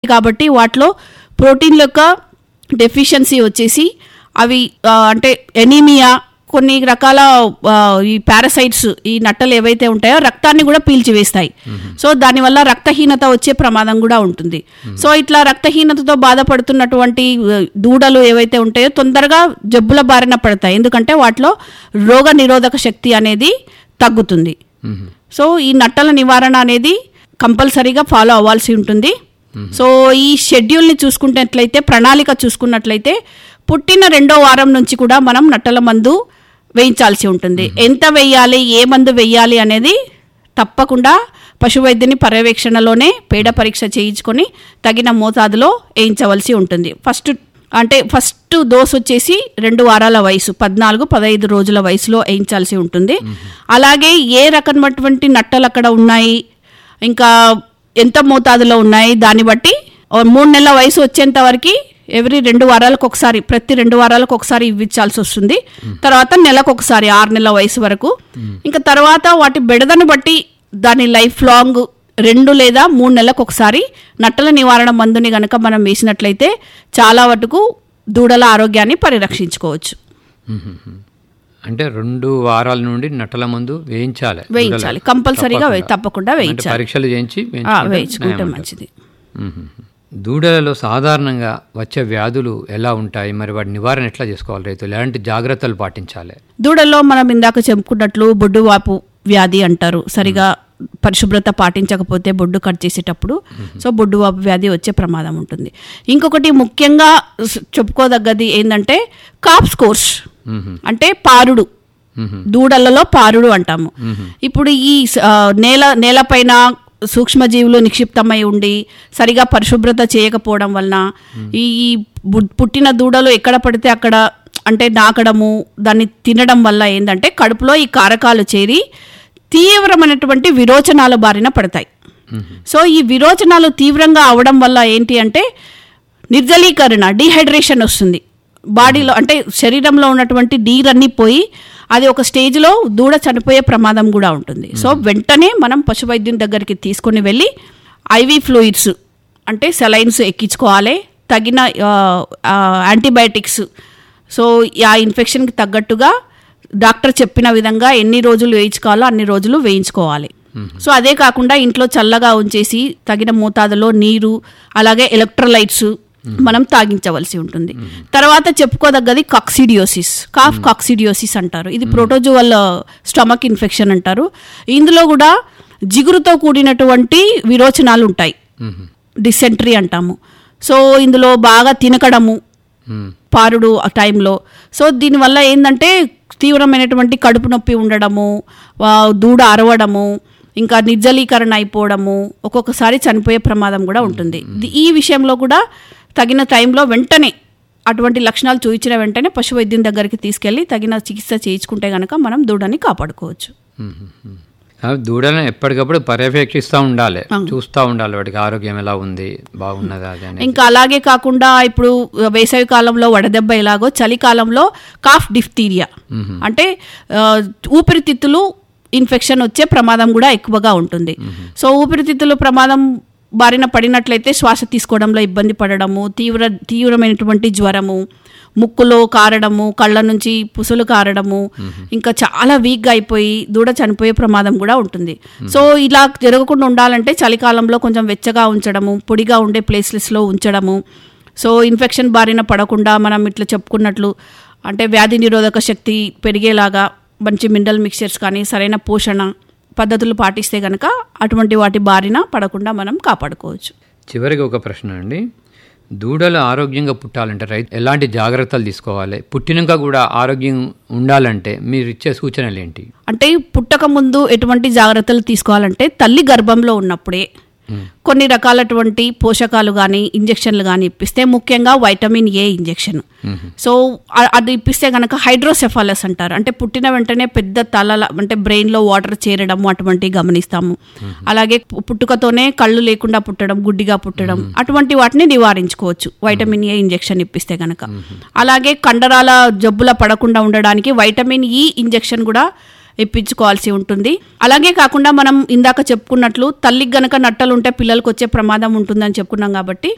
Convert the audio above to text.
కాబట్టి వాటిలో ప్రోటీన్ల యొక్క డెఫిషియన్సీ వచ్చేసి అవి ఆ, అంటే ఎనీమియా కొన్ని రకాల ఆ, ఈ పారాసైట్స్ ఈ నట్టలు ఏవైతే ఉంటాయో రక్తాన్ని కూడా పీల్చివేస్తాయి సో దానివల్ల రక్తహీనత వచ్చే ప్రమాదం కూడా ఉంటుంది సో ఇట్లా రక్తహీనతతో బాధపడుతున్నటువంటి ఆ, దూడలు ఏవైతే ఉంటాయో తొందరగా జబ్బుల బారిన పడతాయి ఎందుకంటే వాటిలో రోగ నిరోధక శక్తి అనేది తగ్గుతుంది సో ఈ నట్టల నివారణ అనేది కంపల్సరీగా ఫాలో అవ్వాల్సి ఉంటుంది సో ఈ షెడ్యూల్ని చూసుకున్నట్లయితే ప్రణాళిక చూసుకున్నట్లయితే పుట్టిన రెండో వారం నుంచి కూడా మనం నట్టల మందు వేయించాల్సి ఉంటుంది ఎంత వేయాలి ఏ మందు వేయాలి అనేది తప్పకుండా పశువైద్యుని పర్యవేక్షణలోనే పేడ పరీక్ష చేయించుకొని తగిన మోతాదులో వేయించవలసి ఉంటుంది ఫస్ట్ అంటే ఫస్ట్ డోస్ వచ్చేసి రెండు వారాల వయసు పద్నాలుగు పదహైదు రోజుల వయసులో వేయించాల్సి ఉంటుంది అలాగే ఏ రకమైనటువంటి నట్టలు అక్కడ ఉన్నాయి ఇంకా ఎంత మోతాదులో ఉన్నాయి దాన్ని బట్టి ఓ మూడు నెలల వయసు వచ్చేంత వరకు ఎవ్రీ రెండు వారాలకు ఒకసారి ప్రతి రెండు వారాలకు ఒకసారి ఇవ్వించాల్సి వస్తుంది తర్వాత నెలకు ఒకసారి ఆరు నెలల వయసు వరకు ఇంకా తర్వాత వాటి బెడదను బట్టి దాని లైఫ్ లాంగ్ రెండు లేదా మూడు నెలలకు ఒకసారి నట్టల నివారణ మందుని గనక మనం వేసినట్లయితే చాలా వరకు దూడల ఆరోగ్యాన్ని పరిరక్షించుకోవచ్చు అంటే రెండు వారాల నుండి నట్టల మందు వేయించాలి వేయించాలి దూడలకు. కంపల్సరీగా వే- తప్పకుండా. తప్పకుండా అంటే వేయించాలి పరీక్షలు చేయించి ఆ, వేయించుకుంటే వేయించుకుంటే నయం ఉంటుంది. మంచిది మ్మ్. దూడలలో సాధారణంగా వచ్చే వ్యాధులు ఎలా ఉంటాయి మరి వాటి నివారణ ఎట్లా చేసుకోవాలి రైతులు ఎలాంటి జాగ్రత్తలు పాటించాలి దూడల్లో మనం ఇందాక చెప్పుకున్నట్లు బొడ్డువాపు వ్యాధి అంటారు సరిగా పరిశుభ్రత పాటించకపోతే బొడ్డు కట్ చేసేటప్పుడు సో బొడ్డువాపు వ్యాధి వచ్చే ప్రమాదం ఉంటుంది ఇంకొకటి ముఖ్యంగా స్- చెప్పుకోదగ్గది ఏంటంటే కాప్ స్కోర్స్ మ్మ్. అంటే పారుడు మ్మ్. దూడలలో పారుడు అంటాము ఇప్పుడు ఈ స- ఆ, నేల నేలపైన సూక్ష్మజీవులు నిక్షిప్తమై ఉండి సరిగా పరిశుభ్రత చేయకపోవడం వలన ఈ ఈ బు- పుట్టిన దూడలు ఎక్కడ పడితే అక్కడ అంటే నాకడము దాన్ని తినడం వల్ల ఏంటంటే కడుపులో ఈ కారకాలు చేరి తీవ్రమైనటువంటి విరోచనాల బారిన పడతాయి సో ఈ విరోచనాలు తీవ్రంగా అవడం వల్ల ఏంటి అంటే నిర్జలీకరణ డీహైడ్రేషన్ వస్తుంది బాడీలో అంటే శరీరంలో ఉన్నటువంటి నీరన్నీ పోయి అది ఒక స్టేజ్లో దూడ చనిపోయే ప్రమాదం కూడా ఉంటుంది సో వెంటనే మనం పశువైద్యుని దగ్గరికి తీసుకొని వెళ్ళి ఐవి ఫ్లూయిడ్స్ అంటే సెలైన్స్ ఎక్కించుకోవాలి తగిన ఆ, ఆ, యాంటీబయాటిక్స్ సో ఆ ఇన్ఫెక్షన్కి తగ్గట్టుగా డాక్టర్ చెప్పిన విధంగా ఎన్ని రోజులు వేయించుకోవాలో అన్ని రోజులు వేయించుకోవాలి సో అదే కాకుండా ఇంట్లో చల్లగా ఉంచేసి తగిన మోతాదులో నీరు అలాగే ఎలక్ట్రోలైట్స్ మనం తాగించవలసి ఉంటుంది తర్వాత చెప్పుకోదగ్గది కాక్సిడియోసిస్ కాఫ్ కాక్సిడియోసిస్ అంటారు ఇది ప్రోటోజువల్ స్టమక్ ఇన్ఫెక్షన్ అంటారు ఇందులో కూడా జిగురుతో కూడినటువంటి విరోచనాలు ఉంటాయి మ్మ్. డిసెంట్రీ అంటాము సో ఇందులో బాగా తినకడము మ్మ్. పారుడు ఆ టైంలో సో దీనివల్ల ఏంటంటే తీవ్రమైనటువంటి కడుపు నొప్పి ఉండడము ఆ, దూడ అరవడము ఇంకా నిర్జలీకరణ అయిపోవడము ఒక్కొక్కసారి చనిపోయే ప్రమాదం కూడా ఉంటుంది ది- ఈ విషయంలో కూడా తగిన టైంలో వెంటనే అటువంటి లక్షణాలు చూపించిన వెంటనే పశు వైద్యం దగ్గరికి తీసుకెళ్ళి తగిన చికిత్స చేయించుకుంటే గనక మనం దూడని కాపాడుకోవచ్చు మ్మ్. ఆ దూడలను ఎప్పటికప్పుడు పర్యవేక్షిస్తూ ఉండాలి చూస్తూ ఉండాలి వాటికి ఆరోగ్యం ఎలా ఉంది బాగున్నదా అది అనేది ఇంకా అలాగే కాకుండా ఇప్పుడు వేసవి కాలంలో వడదెబ్బ ఎలాగో చలికాలంలో కాఫ్ డిఫ్తీరియా అంటే ఆ, ఊపిరితిత్తులు ఇన్ఫెక్షన్ వచ్చే ప్రమాదం కూడా ఎక్కువగా ఉంటుంది సో ఊపిరితిత్తులు ప్రమాదం బారిన పడినట్లయితే శ్వాస తీసుకోవడంలో ఇబ్బంది పడడము తీవ్ర తీవ్రమైనటువంటి జ్వరము ముక్కులో కారడము కళ్ళ నుంచి పుసులు కారడము ఇంకా చాలా వీక్గా అయిపోయి దూడ చనిపోయే ప్రమాదం కూడా ఉంటుంది సో ఇలా జరగకుండా ఉండాలంటే చలికాలంలో కొంచెం వెచ్చగా ఉంచడము పొడిగా ఉండే ప్లేసెస్లో ఉంచడము సో ఇన్ఫెక్షన్ బారిన పడకుండా మనం ఇట్లా చెప్పుకున్నట్లు అంటే వ్యాధి నిరోధక శక్తి పెరిగేలాగా మంచి మినరల్ మిక్చర్స్ కానీ సరైన పోషణ పద్ధతులు పాటిస్తే కనుక అటువంటి వాటి బారిన పడకుండా మనం కాపాడుకోవచ్చు చివరిగా ఒక ప్రశ్న అండి దూడలు ఆరోగ్యంగా పుట్టాలంటే రైతు ఎలాంటి జాగ్రత్తలు తీసుకోవాలి పుట్టినాక కూడా ఆరోగ్యం ఉండాలంటే మీరు ఇచ్చే సూచనలు ఏంటి అంటే పుట్టక ముందు ఎటువంటి జాగ్రత్తలు తీసుకోవాలంటే తల్లి గర్భంలో ఉన్నప్పుడే కొన్ని రకాలటువంటి పోషకాలు కానీ ఇంజెక్షన్లు కానీ ఇప్పిస్తే ముఖ్యంగా వైటమిన్ ఏ ఇంజెక్షన్ సో అ- అది ఇప్పిస్తే కనుక హైడ్రోసెఫాలస్ అంటారు అంటే పుట్టిన వెంటనే పెద్ద తల అంటే బ్రెయిన్లో వాటర్ చేరడము అటువంటివి గమనిస్తాము అలాగే పు- పుట్టుకతోనే కళ్ళు లేకుండా పుట్టడం గుడ్డిగా పుట్టడం అటువంటి వాటిని నివారించుకోవచ్చు వైటమిన్ ఏ ఇంజెక్షన్ ఇప్పిస్తే కనుక అలాగే కండరాల జబ్బుల పడకుండా ఉండడానికి వైటమిన్ ఈ ఇంజెక్షన్ కూడా ఇప్పించుకోవాల్సి ఉంటుంది అలాగే కాకుండా మనం ఇందాక చెప్పుకున్నట్లు తల్లికి గనక నట్టలు ఉంటే పిల్లలకు వచ్చే ప్రమాదం ఉంటుందని చెప్పుకున్నాం కాబట్టి